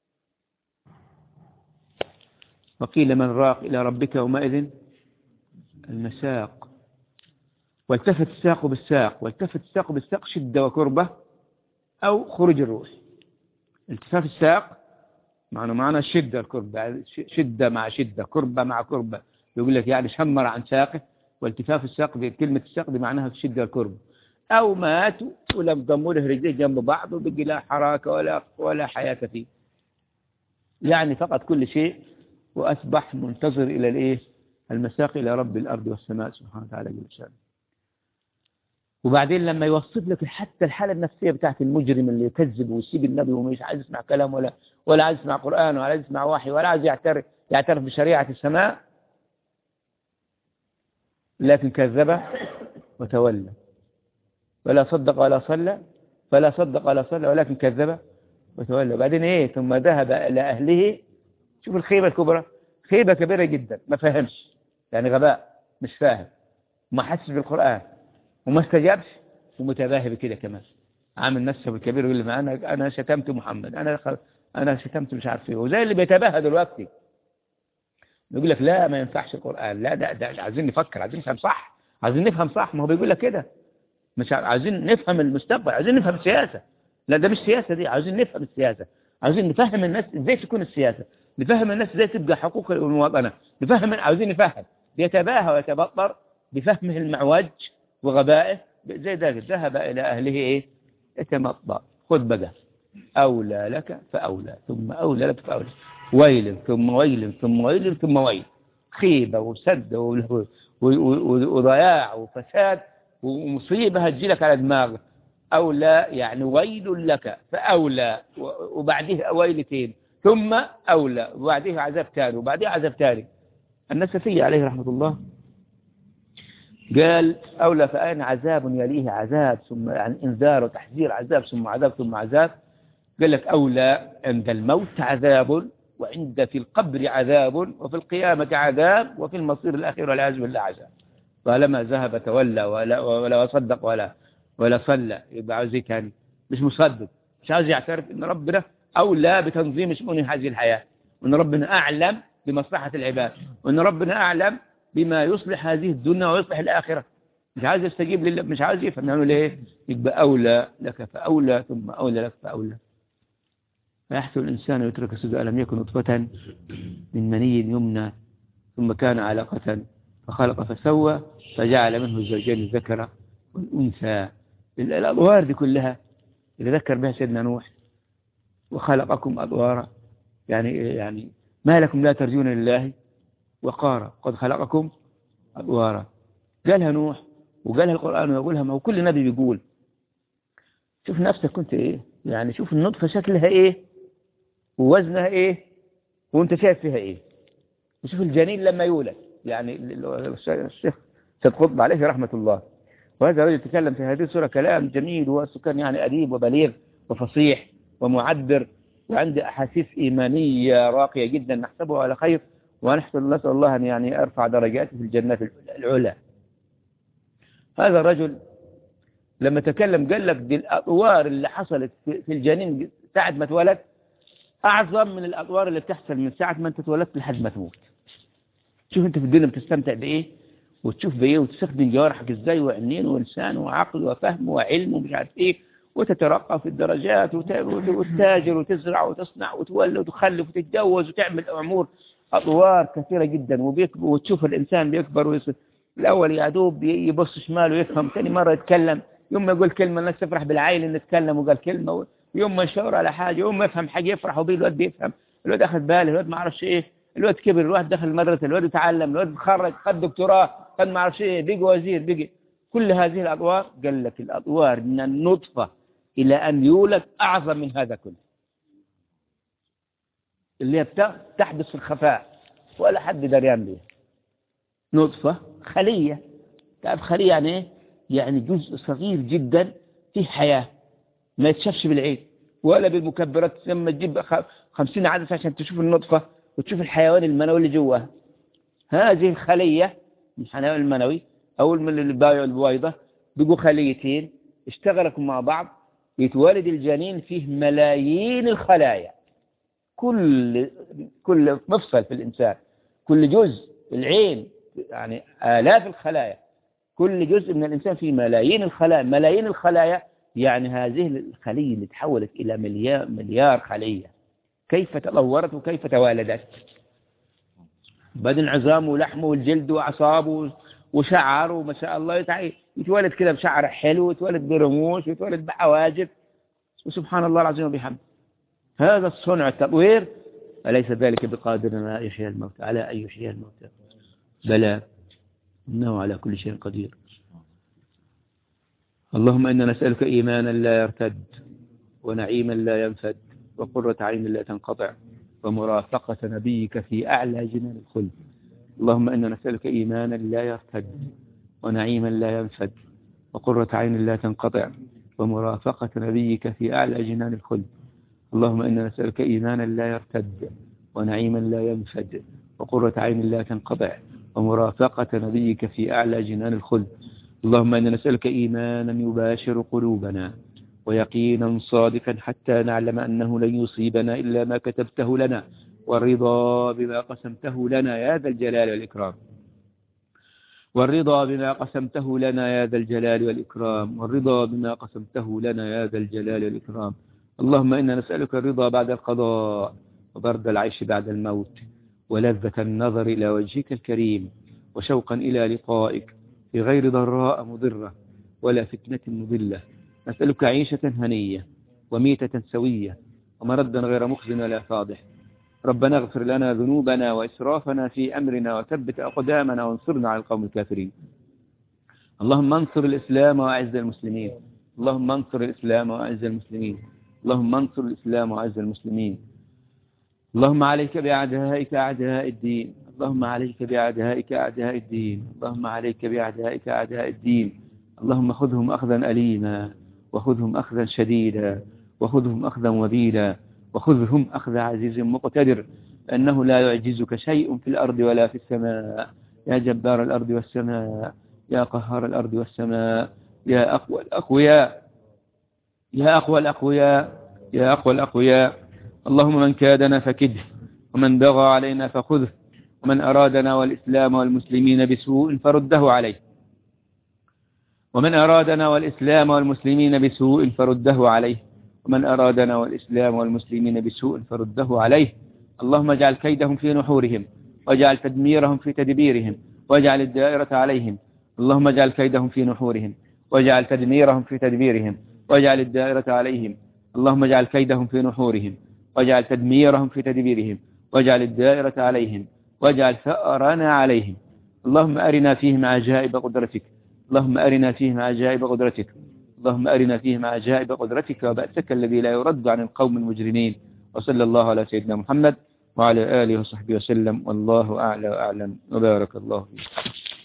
وقيل من راق إلى ربك يومئذ المساق والتفت الساق بالساق والتفت الساق بالساق شدة وكربة أو خروج الروح التفاف الساق معنى معنى شدة الكربة شدة مع شدة كربة مع كربة يقول لك يعني شمر عن ساقه والتفاف الساق دي كلمة الساق دي معناها شدة الكربة أو مات ولم ضموا له رجليه جنب بعض وبقي لا حركة ولا ولا حياة فيه يعني فقط كل شيء وأصبح منتظر إلى الإيه المساق إلى رب الأرض والسماء سبحانه وتعالى جل شانه وبعدين لما يوصف لك حتى الحالة النفسية بتاعت المجرم اللي يكذب ويسيب النبي ومش عايز يسمع كلام ولا ولا عايز يسمع قرآن ولا عايز يسمع وحي ولا عايز يعترف يعترف بشريعة السماء لكن كذب وتولى ولا صدق ولا صلى فلا صدق ولا صلى ولكن كذب وتولى بعدين ايه ثم ذهب الى اهله شوف الخيبة الكبرى خيبة كبيرة جدا ما فهمش يعني غباء مش فاهم ما حسش بالقرآن وما استجابش ومتباهي بكده كمان عامل نفسه بالكبير يقول لي ما انا انا شتمت محمد انا انا شتمت مش عارف ايه وزي اللي بيتباهى دلوقتي يقول لك لا ما ينفعش القرآن لا ده, ده عايزين نفكر عايزين نفهم صح عايزين نفهم صح ما هو بيقول لك كده مش عايزين نفهم المستقبل عايزين نفهم السياسة لا ده مش سياسة دي عايزين نفهم السياسة عايزين نفهم الناس ازاي تكون السياسة نفهم الناس ازاي تبقى حقوق المواطنة نفهم عاوزين نفهم بيتباهى ويتبطر بفهمه المعوج وغبائه زي ذلك ذهب إلى أهله إيه يتمطى خذ بقى أولى لك فأولى ثم أولى لك فأولى ويل ثم ويل ثم ويل ثم ويل خيبة وسد وضياع وفساد ومصيبة هتجيلك على دماغك أولى يعني ويل لك فأولى وبعديه ويلتين ثم أولى وبعديه عذاب ثاني وبعديه عذاب ثاني النسفي عليه رحمة الله قال أولى فأين عذاب يليه عذاب ثم يعني إنذار وتحذير عذاب ثم عذاب ثم عذاب قال لك أولى عند الموت عذاب وعند في القبر عذاب وفي القيامة عذاب وفي المصير الأخير والعياذ بالله عذاب طالما ذهب تولى ولا ولا صدق ولا ولا صلى يبقى عاوز ايه تاني مش مصدق مش عاوز يعترف ان ربنا اولى بتنظيم شؤون هذه الحياه وان ربنا اعلم بمصلحه العباد وان ربنا اعلم بما يصلح هذه الدنيا ويصلح الآخرة مش عايز يستجيب لله مش عايز يفهم نعمل ليه يبقى أولى لك فأولى ثم أولى لك فأولى فيحسب الإنسان يترك سدى ألم يكن نطفة من مني يمنى ثم كان علاقة فخلق فسوى فجعل منه الزوجين الذكر والأنثى الأدوار دي كلها اللي ذكر بها سيدنا نوح وخلقكم أدوارا يعني يعني ما لكم لا ترجون لله وقارا قد خلقكم أدوارا قالها نوح وقالها القرآن ويقولها ما هو كل نبي بيقول شوف نفسك كنت ايه يعني شوف النطفة شكلها ايه ووزنها ايه وانت شايف فيها ايه وشوف الجنين لما يولد يعني الشيخ سيد قطب عليه رحمة الله وهذا الرجل تكلم في هذه السورة كلام جميل وكان يعني أديب وبليغ وفصيح ومعبر وعنده أحاسيس إيمانية راقية جدا نحسبه على خير ونحن نسأل الله أن يعني أرفع درجاته في الجنات العلى هذا الرجل لما تكلم قال لك دي الأطوار اللي حصلت في الجنين ساعة ما اتولد أعظم من الأطوار اللي بتحصل من ساعة ما أنت اتولدت لحد ما تموت شوف أنت في الدنيا بتستمتع بإيه وتشوف بإيه وتستخدم جوارحك إزاي وعينين ولسان وعقل وفهم وعلم ومش عارف إيه وتترقى في الدرجات وتتاجر وتزرع وتصنع وتولد وتخلف وتتجوز وتعمل أمور أطوار كثيرة جدا وبيكبر وتشوف الإنسان بيكبر ويصير الأول يا دوب يبص شمال ويفهم ثاني مرة يتكلم يوم ما يقول كلمة الناس تفرح بالعائل إنه يتكلم وقال كلمة يوم ما يشاور على حاجة يوم ما يفهم حاجة يفرح وبيه الواد بيفهم الواد أخذ باله الواد ما عرفش إيه الواد كبر الواد دخل المدرسة الواد يتعلم الواد تخرج خد دكتوراه خد ما عرفش إيه بيجي وزير بيجي كل هذه الأدوار قال لك الأدوار من النطفة إلى أن يولد أعظم من هذا كله اللي هي تحدث في الخفاء ولا حد دريان بيها نطفة خلية تعرف خلية يعني ايه يعني جزء صغير جدا فيه حياة ما يتشافش بالعين ولا بالمكبرات لما تجيب خمسين عدسة عشان تشوف النطفة وتشوف الحيوان المنوي اللي جواها هذه الخلية من الحيوان المنوي أو من البايع البويضة بيجوا خليتين اشتغلوا مع بعض يتولد الجنين فيه ملايين الخلايا كل كل مفصل في الإنسان كل جزء العين يعني آلاف الخلايا كل جزء من الإنسان فيه ملايين الخلايا ملايين الخلايا يعني هذه الخلية اللي تحولت إلى مليار, مليار خلية كيف تطورت وكيف توالدت بدن عظامه ولحمه والجلد وأعصابه وشعر وما شاء الله يتولد كده بشعر حلو يتولد برموش يتولد بحواجب وسبحان الله العظيم وبحمده هذا الصنع التطوير أليس ذلك بقادر أن يحيي الموتى على أن يحيي الموتى بلى إنه على كل شيء قدير اللهم إنا نسألك إيمانا لا يرتد ونعيما لا ينفد وقرة عين لا تنقطع ومرافقة نبيك في أعلى جنان الخلد اللهم إنا نسألك إيمانا لا يرتد ونعيما لا ينفد وقرة عين لا تنقطع ومرافقة نبيك في أعلى جنان الخلد اللهم إنا نسألك إيمانا لا يرتد ونعيما لا ينفد وقرة عين لا تنقطع ومرافقة نبيك في أعلى جنان الخلد اللهم إنا نسألك إيمانا يباشر قلوبنا ويقينا صادقا حتى نعلم أنه لن يصيبنا إلا ما كتبته لنا والرضا بما قسمته لنا يا ذا الجلال والإكرام والرضا بما قسمته لنا يا ذا الجلال والإكرام والرضا بما قسمته لنا يا ذا الجلال والإكرام اللهم إنا نسألك الرضا بعد القضاء وبرد العيش بعد الموت ولذة النظر إلى وجهك الكريم وشوقا إلى لقائك في غير ضراء مضرة ولا فتنة مضلة نسألك عيشة هنية وميتة سوية ومردا غير مخزن ولا فاضح ربنا اغفر لنا ذنوبنا وإسرافنا في أمرنا وثبت أقدامنا وانصرنا على القوم الكافرين اللهم انصر الإسلام وأعز المسلمين اللهم انصر الإسلام وأعز المسلمين اللهم انصر الإسلام وأعز المسلمين اللهم عليك بأعدائك أعداء الدين اللهم عليك بأعدائك أعداء الدين اللهم عليك بأعدائك أعداء الدين اللهم خذهم أخذا أليما وخذهم أخذا شديدا وخذهم أخذا وبيلا وخذهم أخذ عزيز مقتدر أنه لا يعجزك شيء في الأرض ولا في السماء يا جبار الأرض والسماء يا قهار الأرض والسماء يا أقوى الأقوياء يا أقوى الأقوياء يا أقوى الأقوياء اللهم من كادنا فكده ومن بغى علينا فخذه ومن أرادنا والإسلام والمسلمين بسوء فرده عليه ومن أرادنا والإسلام والمسلمين بسوء فرده عليه ومن أرادنا والإسلام والمسلمين بسوء فرده عليه اللهم اجعل كيدهم في نحورهم واجعل تدميرهم في تدبيرهم واجعل الدائرة عليهم اللهم اجعل كيدهم في نحورهم واجعل تدميرهم في تدبيرهم واجعل الدائرة عليهم اللهم اجعل كيدهم في نحورهم واجعل تدميرهم في تدبيرهم واجعل الدائرة عليهم واجعل ثأرنا عليهم اللهم أرنا فيهم عجائب قدرتك اللهم أرنا فيهم عجائب قدرتك اللهم أرنا فيهم عجائب قدرتك وبأسك الذي لا يرد عن القوم المجرمين وصلى الله على سيدنا محمد وعلى آله وصحبه وسلم والله أعلى وأعلم وبارك الله فيك